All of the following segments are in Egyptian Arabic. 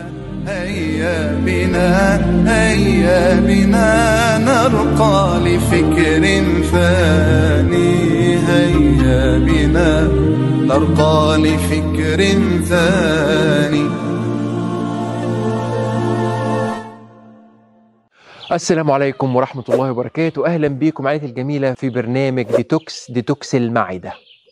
هيا بنا هيا بنا نرقى لفكر ثاني هيا بنا نرقى لفكر ثاني السلام عليكم ورحمة الله وبركاته أهلا بيكم عائلتي الجميلة في برنامج ديتوكس ديتوكس المعدة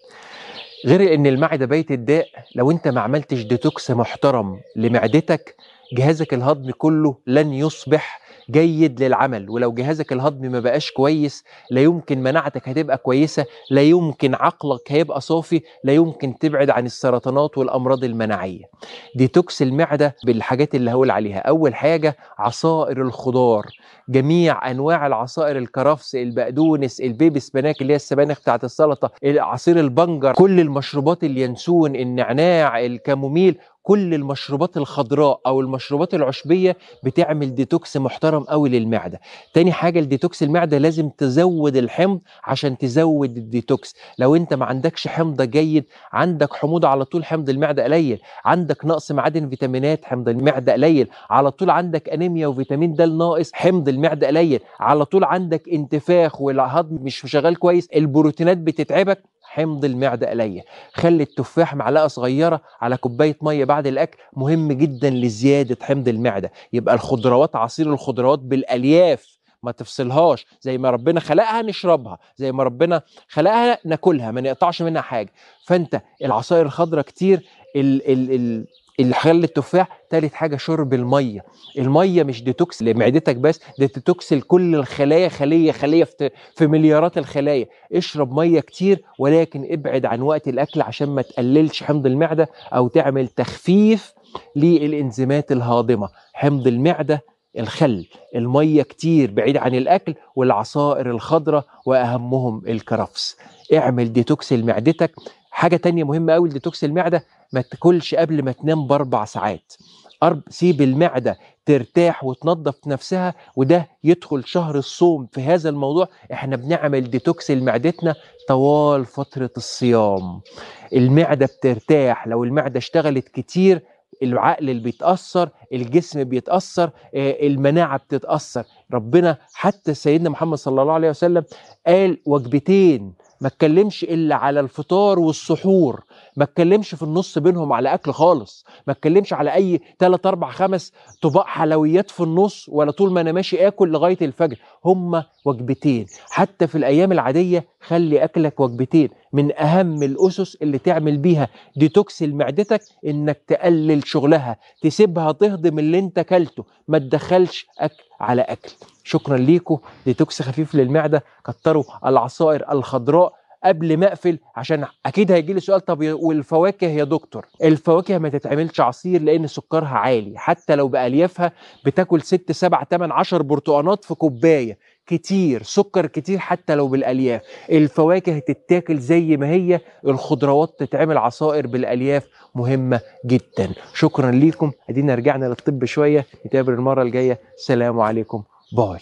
غير ان المعدة بيت الداء لو انت ما عملتش ديتوكس محترم لمعدتك جهازك الهضمي كله لن يصبح جيد للعمل ولو جهازك الهضمي ما بقاش كويس لا يمكن مناعتك هتبقى كويسة لا يمكن عقلك هيبقى صافي لا يمكن تبعد عن السرطانات والأمراض المناعية ديتوكس المعدة بالحاجات اللي هقول عليها أول حاجة عصائر الخضار جميع انواع العصائر الكرفس البقدونس البيبي سباناك اللي هي السبانخ بتاعت السلطه عصير البنجر كل المشروبات اليانسون النعناع الكاموميل كل المشروبات الخضراء او المشروبات العشبيه بتعمل ديتوكس محترم قوي للمعده تاني حاجه الديتوكس المعده لازم تزود الحمض عشان تزود الديتوكس لو انت ما عندكش حمض جيد عندك حموضه على طول حمض المعده قليل عندك نقص معادن فيتامينات حمض المعده قليل على طول عندك انيميا وفيتامين د ناقص حمض المعده قليل على طول عندك انتفاخ والهضم مش شغال كويس البروتينات بتتعبك حمض المعدة قليل خلي التفاح معلقة صغيرة على كوباية مية بعد الأكل مهم جدا لزيادة حمض المعدة يبقى الخضروات عصير الخضروات بالألياف ما تفصلهاش زي ما ربنا خلقها نشربها زي ما ربنا خلقها ناكلها ما نقطعش منها حاجة فأنت العصائر الخضراء كتير ال ال ال الخل التفاح تالت حاجة شرب المية المية مش ديتوكس لمعدتك بس ده ديتوكس لكل الخلايا خلية خلية في, في مليارات الخلايا اشرب مية كتير ولكن ابعد عن وقت الأكل عشان ما تقللش حمض المعدة أو تعمل تخفيف للإنزيمات الهاضمة حمض المعدة الخل المية كتير بعيد عن الأكل والعصائر الخضراء وأهمهم الكرفس اعمل ديتوكس لمعدتك حاجة تانية مهمة قوي لديتوكس المعدة ما تاكلش قبل ما تنام باربع ساعات أرب سيب المعدة ترتاح وتنظف نفسها وده يدخل شهر الصوم في هذا الموضوع احنا بنعمل ديتوكس لمعدتنا طوال فترة الصيام المعدة بترتاح لو المعدة اشتغلت كتير العقل اللي بيتأثر الجسم بيتأثر المناعة بتتأثر ربنا حتى سيدنا محمد صلى الله عليه وسلم قال وجبتين ما اتكلمش الا على الفطار والسحور ما اتكلمش في النص بينهم على اكل خالص ما اتكلمش على اي 3 4 5 طباق حلويات في النص ولا طول ما انا ماشي اكل لغايه الفجر هما وجبتين حتى في الايام العاديه خلي اكلك وجبتين من اهم الاسس اللي تعمل بيها ديتوكس لمعدتك انك تقلل شغلها تسيبها تهضم اللي انت اكلته ما تدخلش اكل على اكل شكرا ليكم ديتوكس خفيف للمعده كتروا العصائر الخضراء قبل ما اقفل عشان اكيد هيجي لي سؤال طب والفواكه يا دكتور الفواكه ما تتعملش عصير لان سكرها عالي حتى لو باليافها بتاكل 6 7 8 10 برتقانات في كوبايه كتير سكر كتير حتى لو بالالياف الفواكه تتاكل زي ما هي الخضروات تتعمل عصائر بالالياف مهمه جدا شكرا ليكم ادينا رجعنا للطب شويه نتقابل المره الجايه سلام عليكم باي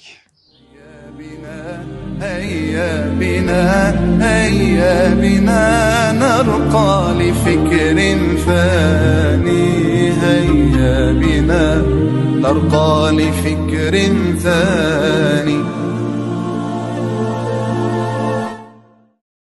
هيا بنا هيا بنا نرقى لفكر ثاني هيا بنا نرقى لفكر ثاني